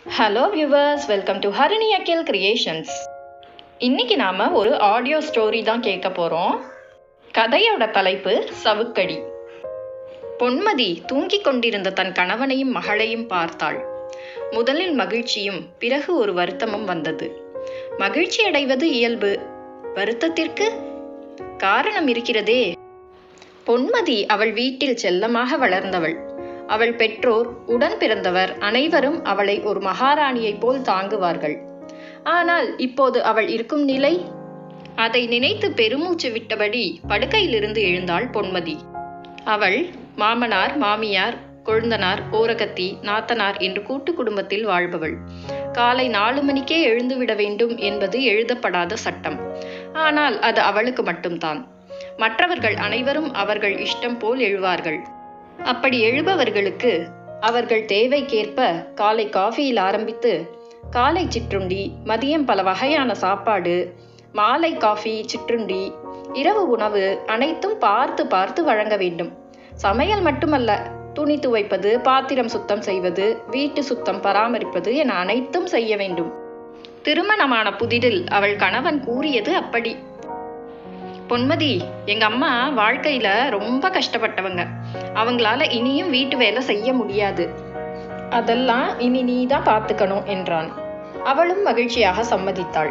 hello viewers welcome to Harini Akil creations இன்னைக்கு நாம ஒரு ஆடியோ ஸ்டோரி தான் கேட்க போறோம் கதையோட தலைப்பு சவுக்கடி பொன்மதி தூங்கிக் கொண்டிருந்த தன் கணவனையும் மகளையும் பார்த்தாள் முதலில் மகிழ்ச்சியும் பிறகு ஒரு வருத்தமும் வந்தது மகிழ்ச்சி அடைவது இயல்பு வருத்தத்திற்கு காரணம் இருக்கிறதே பொன்மதி அவள் வீட்டில் செல்லமாக வளர்ந்தவள் அவள் பெற்றோர் உடன் பிறந்தவர் அனைவரும் அவளை ஒரு மகாராணியைப் போல் தாங்குவார்கள் ஆனால் இப்போது அவள் இருக்கும் நிலை அதை நினைத்து பெருமூச்சு விட்டபடி படுக்கையிலிருந்து எழுந்தாள் பொன்மதி அவள் மாமனார் மாமியார் கொழுந்தனார் ஓரகத்தி நாத்தனார் என்று கூட்டு குடும்பத்தில் வாழ்பவள் காலை நாலு மணிக்கே எழுந்துவிட வேண்டும் என்பது எழுதப்படாத சட்டம் ஆனால் அது அவளுக்கு மட்டும்தான் மற்றவர்கள் அனைவரும் அவர்கள் இஷ்டம் போல் எழுவார்கள் அப்படி எழுபவர்களுக்கு அவர்கள் தேவைக்கேற்ப காலை காஃபியில் ஆரம்பித்து காலை சிற்றுண்டி மதியம் பல வகையான சாப்பாடு மாலை காஃபி சிற்றுண்டி இரவு உணவு அனைத்தும் பார்த்து பார்த்து வழங்க வேண்டும் சமையல் மட்டுமல்ல துணி துவைப்பது பாத்திரம் சுத்தம் செய்வது வீட்டு சுத்தம் பராமரிப்பது என அனைத்தும் செய்ய வேண்டும் திருமணமான புதிதில் அவள் கணவன் கூறியது அப்படி பொன்மதி எங்க அம்மா வாழ்க்கையில ரொம்ப கஷ்டப்பட்டவங்க அவங்களால இனியும் வீட்டு வேலை செய்ய முடியாது அதெல்லாம் இனி நீ தான் பார்த்துக்கணும் என்றான் அவளும் மகிழ்ச்சியாக சம்மதித்தாள்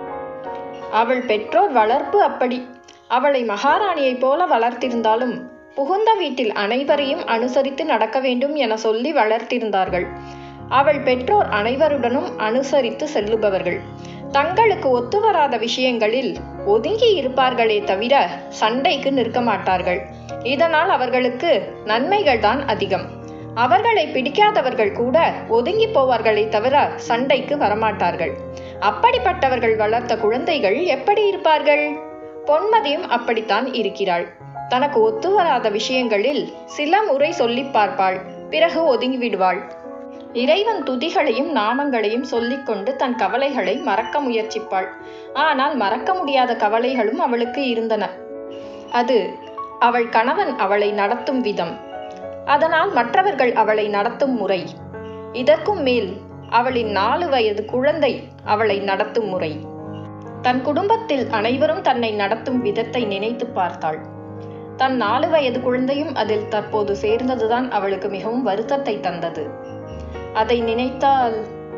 அவள் பெற்றோர் வளர்ப்பு அப்படி அவளை மகாராணியைப் போல வளர்த்திருந்தாலும் புகுந்த வீட்டில் அனைவரையும் அனுசரித்து நடக்க வேண்டும் என சொல்லி வளர்த்திருந்தார்கள் அவள் பெற்றோர் அனைவருடனும் அனுசரித்து செல்லுபவர்கள் தங்களுக்கு ஒத்துவராத விஷயங்களில் ஒதுங்கி இருப்பார்களே தவிர சண்டைக்கு நிற்க மாட்டார்கள் இதனால் அவர்களுக்கு நன்மைகள் தான் அதிகம் அவர்களை பிடிக்காதவர்கள் கூட ஒதுங்கி போவார்களே தவிர சண்டைக்கு வரமாட்டார்கள் அப்படிப்பட்டவர்கள் வளர்த்த குழந்தைகள் எப்படி இருப்பார்கள் பொன்மதியும் அப்படித்தான் இருக்கிறாள் தனக்கு ஒத்துவராத விஷயங்களில் சில முறை சொல்லி பார்ப்பாள் பிறகு ஒதுங்கி விடுவாள் இறைவன் துதிகளையும் நாமங்களையும் சொல்லிக்கொண்டு தன் கவலைகளை மறக்க முயற்சிப்பாள் ஆனால் மறக்க முடியாத கவலைகளும் அவளுக்கு இருந்தன அது அவள் கணவன் அவளை நடத்தும் விதம் அதனால் மற்றவர்கள் அவளை நடத்தும் முறை இதற்கும் மேல் அவளின் நாலு வயது குழந்தை அவளை நடத்தும் முறை தன் குடும்பத்தில் அனைவரும் தன்னை நடத்தும் விதத்தை நினைத்து பார்த்தாள் தன் நாலு வயது குழந்தையும் அதில் தற்போது சேர்ந்ததுதான் அவளுக்கு மிகவும் வருத்தத்தை தந்தது அதை நினைத்தால்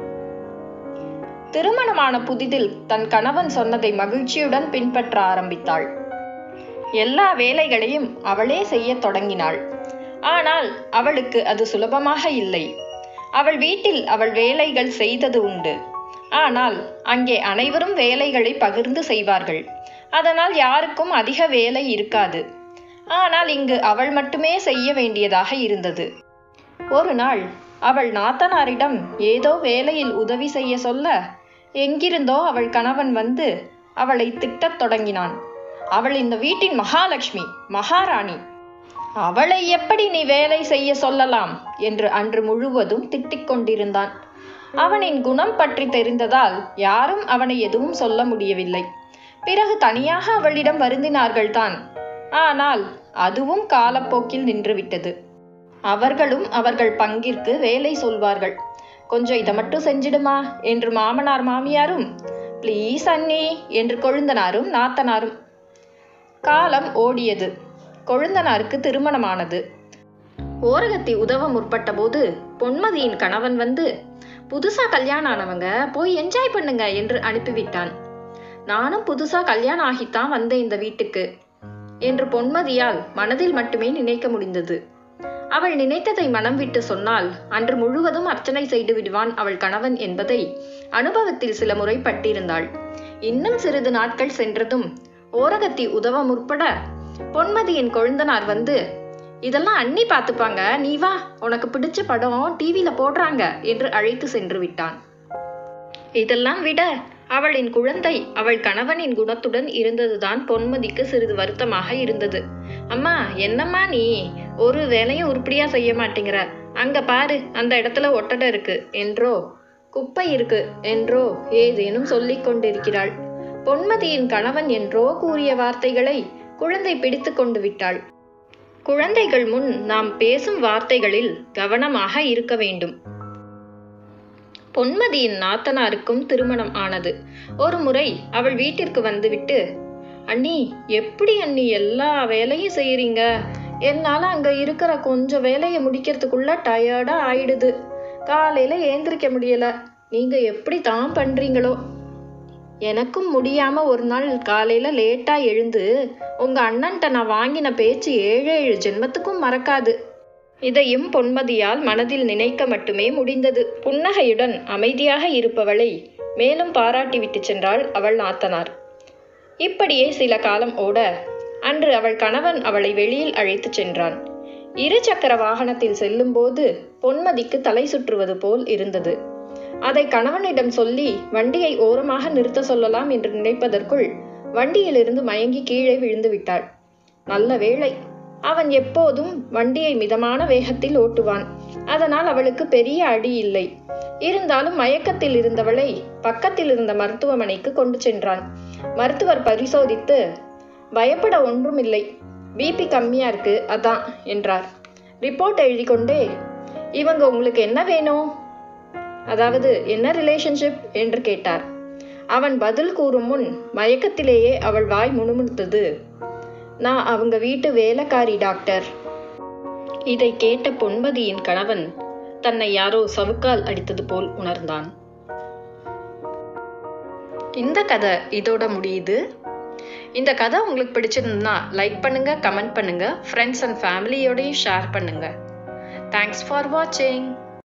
திருமணமான புதிதில் தன் கணவன் சொன்னதை மகிழ்ச்சியுடன் பின்பற்ற ஆரம்பித்தாள் எல்லா வேலைகளையும் அவளே செய்யத் தொடங்கினாள் ஆனால் அவளுக்கு அது சுலபமாக இல்லை அவள் வீட்டில் அவள் வேலைகள் செய்தது உண்டு ஆனால் அங்கே அனைவரும் வேலைகளை பகிர்ந்து செய்வார்கள் அதனால் யாருக்கும் அதிக வேலை இருக்காது ஆனால் இங்கு அவள் மட்டுமே செய்ய வேண்டியதாக இருந்தது ஒரு நாள் அவள் நாத்தனாரிடம் ஏதோ வேலையில் உதவி செய்ய சொல்ல எங்கிருந்தோ அவள் கணவன் வந்து அவளை திட்டத் தொடங்கினான் அவள் இந்த வீட்டின் மகாலட்சுமி மகாராணி அவளை எப்படி நீ வேலை செய்ய சொல்லலாம் என்று அன்று முழுவதும் திட்டிக் கொண்டிருந்தான் அவனின் குணம் பற்றி தெரிந்ததால் யாரும் அவனை எதுவும் சொல்ல முடியவில்லை பிறகு தனியாக அவளிடம் வருந்தினார்கள்தான் ஆனால் அதுவும் காலப்போக்கில் நின்றுவிட்டது அவர்களும் அவர்கள் பங்கிற்கு வேலை சொல்வார்கள் கொஞ்சம் இதை மட்டும் செஞ்சிடுமா என்று மாமனார் மாமியாரும் ப்ளீஸ் அண்ணி என்று கொழுந்தனாரும் நாத்தனாரும் காலம் ஓடியது கொழுந்தனாருக்கு திருமணமானது ஓரகத்தி உதவ முற்பட்ட போது பொன்மதியின் கணவன் வந்து புதுசா கல்யாணம் ஆனவங்க போய் என்ஜாய் பண்ணுங்க என்று அனுப்பிவிட்டான் நானும் புதுசா கல்யாணம் ஆகித்தான் வந்தேன் இந்த வீட்டுக்கு என்று பொன்மதியால் மனதில் மட்டுமே நினைக்க முடிந்தது அவள் நினைத்ததை மனம் விட்டு சொன்னால் அன்று முழுவதும் அர்ச்சனை செய்து விடுவான் அவள் கணவன் என்பதை அனுபவத்தில் சில முறை பட்டிருந்தாள் இன்னும் சிறிது நாட்கள் சென்றதும் ஓரகத்தி உதவ முற்பட பொன்மதியின் கொழுந்தனார் வந்து இதெல்லாம் அண்ணி பார்த்துப்பாங்க நீ வா உனக்கு பிடிச்ச படம் டிவியில போடுறாங்க என்று அழைத்து சென்று விட்டான் இதெல்லாம் விட அவளின் குழந்தை அவள் கணவனின் குணத்துடன் இருந்ததுதான் பொன்மதிக்கு சிறிது வருத்தமாக இருந்தது அம்மா என்னம்மா நீ ஒரு வேலையும் உருப்படியா செய்ய மாட்டேங்கிற அங்க பாரு அந்த இடத்துல ஒட்டடை இருக்கு என்றோ குப்பை இருக்கு என்றோ ஏதேனும் சொல்லிக் கொண்டிருக்கிறாள் பொன்மதியின் கணவன் என்றோ கூறிய வார்த்தைகளை குழந்தை பிடித்து கொண்டு விட்டாள் குழந்தைகள் முன் நாம் பேசும் வார்த்தைகளில் கவனமாக இருக்க வேண்டும் பொன்மதியின் நாத்தனாருக்கும் திருமணம் ஆனது ஒரு முறை அவள் வீட்டிற்கு வந்துவிட்டு அண்ணி எப்படி அண்ணி எல்லா வேலையும் செய்யறீங்க என்னால் அங்கே இருக்கிற கொஞ்சம் வேலையை முடிக்கிறதுக்குள்ள டயர்டாக ஆயிடுது காலையில் ஏந்திரிக்க முடியல நீங்கள் எப்படி தான் பண்ணுறீங்களோ எனக்கும் முடியாம ஒரு நாள் காலையில லேட்டா எழுந்து உங்க அண்ணன்ட்ட நான் வாங்கின பேச்சு ஏழு ஏழு ஜென்மத்துக்கும் மறக்காது இதையும் பொன்மதியால் மனதில் நினைக்க மட்டுமே முடிந்தது புன்னகையுடன் அமைதியாக இருப்பவளை மேலும் பாராட்டிவிட்டு சென்றாள் அவள் நாத்தனார் இப்படியே சில காலம் ஓட அன்று அவள் கணவன் அவளை வெளியில் அழைத்துச் சென்றான் இரு சக்கர வாகனத்தில் செல்லும்போது பொன்மதிக்கு தலை சுற்றுவது போல் இருந்தது அதை கணவனிடம் சொல்லி வண்டியை ஓரமாக நிறுத்த சொல்லலாம் என்று நினைப்பதற்குள் வண்டியிலிருந்து மயங்கி கீழே விழுந்து விட்டாள் நல்ல வேளை அவன் எப்போதும் வண்டியை மிதமான வேகத்தில் ஓட்டுவான் அதனால் அவளுக்கு பெரிய அடி இல்லை இருந்தாலும் மயக்கத்தில் இருந்தவளை பக்கத்தில் இருந்த மருத்துவமனைக்கு கொண்டு சென்றான் மருத்துவர் பரிசோதித்து பயப்பட ஒன்றுமில்லை பிபி கம்மியா இருக்கு அதான் என்றார் ரிப்போர்ட் எழுதி கொண்டே இவங்க உங்களுக்கு என்ன வேணும் அதாவது என்ன ரிலேஷன்ஷிப் என்று கேட்டார் அவன் பதில் கூறும் முன் மயக்கத்திலேயே அவள் வாய் முணுமுணுத்தது நான் அவங்க வீட்டு வேலைக்காரி டாக்டர் இதை கேட்ட பொன்மதியின் கணவன் தன்னை யாரோ சவுக்கால் அடித்தது போல் உணர்ந்தான் இந்த கதை இதோட முடியுது இந்த கதை உங்களுக்கு பிடிச்சிருந்ததுன்னா லைக் பண்ணுங்க கமெண்ட் பண்ணுங்க ஃப்ரெண்ட்ஸ் அண்ட் ஃபேமிலியோடையும் ஷேர் பண்ணுங்க தேங்க்ஸ் ஃபார் வாட்சிங்